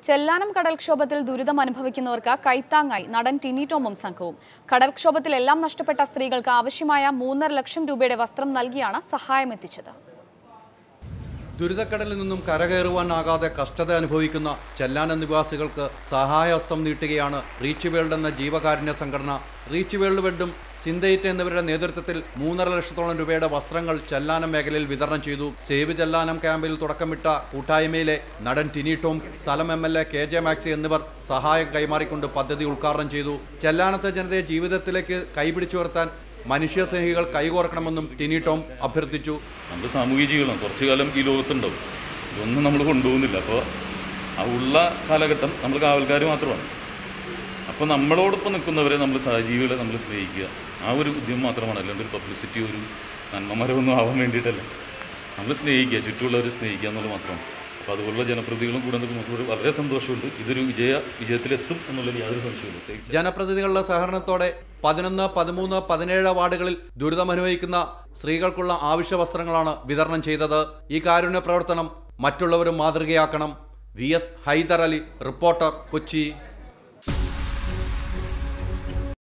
ചെല്ലാനം കടൽക്ഷോഭത്തിൽ ദുരിതം അനുഭവിക്കുന്നവർക്ക് കൈത്താങ്ങായി നടൻ ടിനി ടോമും സംഘവും കടൽക്ഷോഭത്തിൽ എല്ലാം നഷ്ടപ്പെട്ട സ്ത്രീകൾക്ക് ആവശ്യമായ മൂന്നര ലക്ഷം രൂപയുടെ വസ്ത്രം നൽകിയാണ് സഹായം എത്തിച്ചത് ദുരിതക്കടലിൽ നിന്നും കരകയറുവാനാകാതെ കഷ്ടത അനുഭവിക്കുന്ന ചെല്ലാന നിവാസികൾക്ക് സഹായഹസ്തം നീട്ടുകയാണ് റീച്ച് വേൾഡ് എന്ന ജീവകാരുണ്യ സംഘടന റീച്ച് വേൾഡ് വെഡും സിന്തയിറ്റ് എന്നിവരുടെ നേതൃത്വത്തിൽ മൂന്നര ലക്ഷത്തോളം രൂപയുടെ വസ്ത്രങ്ങൾ ചെല്ലാനം മേഖലയിൽ വിതരണം ചെയ്തു സേവ് ചെല്ലാനം ക്യാമ്പിൽ തുടക്കമിട്ട കൂട്ടായ്മയിലെ നടൻ ടിനി ടോം സ്ഥലം M L A K J Maxi എന്നിവർ സഹായം കൈമാറിക്കൊണ്ട് പദ്ധതി ഉദ്ഘാടനം ചെയ്തു ചെല്ലാനത്തെ ജനതയെ ജീവിതത്തിലേക്ക് കൈപിടിച്ചുയർത്താൻ മനുഷ്യസ്നേഹികൾ കൈകോർക്കണമെന്നും ടിനി ടോം അഭ്യർത്ഥിച്ചു നമ്മൾ സാമൂഹിക ജീവിതം കുറച്ചു കാലം ഈ ലോകത്തുണ്ടാവും ഇതൊന്നും നമ്മൾ കൊണ്ടുപോകുന്നില്ല അപ്പോൾ ആ ഉള്ള കാലഘട്ടം നമ്മൾ കാവൽക്കാർ മാത്രമാണ് അപ്പോൾ നമ്മളോടൊപ്പം നിൽക്കുന്നവരെ നമ്മൾ സഹജീവികളെ നമ്മൾ സ്നേഹിക്കുക ആ ഒരു ഉദ്യമം മാത്രമാണ് അല്ലാണ്ട് ഒരു പബ്ലിസിറ്റി ഒരു നന്മമരമൊന്നും ആവാൻ വേണ്ടിയിട്ടല്ല നമ്മൾ സ്നേഹിക്കുക ചുറ്റുമുള്ളവരെ സ്നേഹിക്കുക എന്നുള്ളത് മാത്രമാണ് അപ്പോൾ അതുപോലുള്ള ജനപ്രതികളും കൂടെ നിൽക്കുമ്പോൾ നമുക്ക് വളരെ സന്തോഷമുണ്ട് ഇതൊരു വിജയ വിജയത്തിലെത്തും എന്നുള്ളതിൽ യാതൊരു സംശയമില്ല സ്നേഹിച്ച ജനപ്രതിനിധികളുടെ സഹകരണത്തോടെ പതിനൊന്ന് പതിമൂന്ന് പതിനേഴ് വാർഡുകളിൽ ദുരിതമനുഭവിക്കുന്ന സ്ത്രീകൾക്കുള്ള ആവശ്യ വസ്ത്രങ്ങളാണ് വിതരണം ചെയ്തത് ഈ കാരുണ്യ പ്രവർത്തനം മറ്റുള്ളവരും മാതൃകയാക്കണം V S Haider Ali reporter Kochi